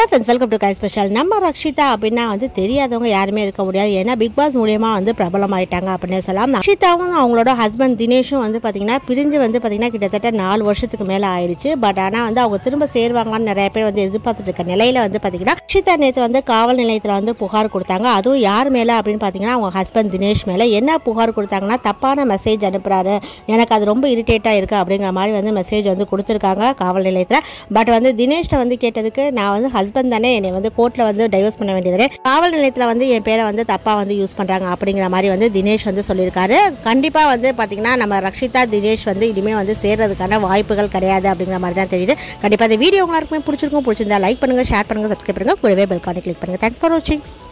hi friends welcome to கை special நம்ம ரக்ஷிதா அப்படின்னா வந்து தெரியாதவங்க யாருமே இருக்க முடியாது ஏன்னா பிக் பாஸ் மூலியமா வந்து பிரபலமாயிட்டாங்க அப்படின்னு சொல்லலாம் ரக்ஷிதாவும் அவங்களோட ஹஸ்பண்ட் தினேஷும் வந்து பார்த்தீங்கன்னா பிரிஞ்சு வந்து பார்த்தீங்கன்னா கிட்டத்தட்ட நாலு வருஷத்துக்கு மேலே ஆயிடுச்சு பட் ஆனால் வந்து அவங்க திரும்ப சேருவாங்கன்னு நிறைய பேர் வந்து எதிர்பார்த்துட்டு இருக்க நிலையில வந்து பார்த்தீங்கன்னா ரக்ஷிதா நேற்று வந்து காவல் நிலையத்தில் வந்து புகார் கொடுத்தாங்க அதுவும் யார் மேலே அப்படின்னு பார்த்தீங்கன்னா அவங்க ஹஸ்பண்ட் தினேஷ் மேலே என்ன புகார் கொடுத்தாங்கன்னா தப்பான மெசேஜ் அனுப்புறாரு எனக்கு அது ரொம்ப இரிட்டேட்டாக இருக்குது அப்படிங்கிற மாதிரி வந்து மெசேஜ் வந்து கொடுத்துருக்காங்க காவல் நிலையத்தில் பட் வந்து தினேஷ்ட வந்து கேட்டதுக்கு நான் வந்து ஹஸ்பண்ட் தானே என்னை வந்து கோர்ட்டில் வந்து டைவர்ஸ் பண்ண வேண்டியது காவல் நிலையத்தில் வந்து என் பேரை வந்து தப்பாக வந்து யூஸ் பண்ணுறாங்க அப்படிங்கிற மாதிரி வந்து தினேஷ் வந்து சொல்லியிருக்காரு கண்டிப்பாக வந்து பார்த்தீங்கன்னா நம்ம ரக்ஷிதா தினேஷ் வந்து இனிமேல் வந்து சேர்றதுக்கான வாய்ப்புகள் கிடையாது அப்படிங்கிற மாதிரி தான் தெரியுது கண்டிப்பாக இந்த வீடியோ எல்லாருக்குமே பிடிச்சிருக்கும் பிடிச்சிருந்தா லைக் பண்ணுங்கள் ஷேர் பண்ணுங்கள் சப்ஸ்கிரைப் பண்ணுங்கள் கூடவே பெல்கானே கிளிக் பண்ணுங்கள் தேங்க்ஸ் ஃபார் வாட்சிங்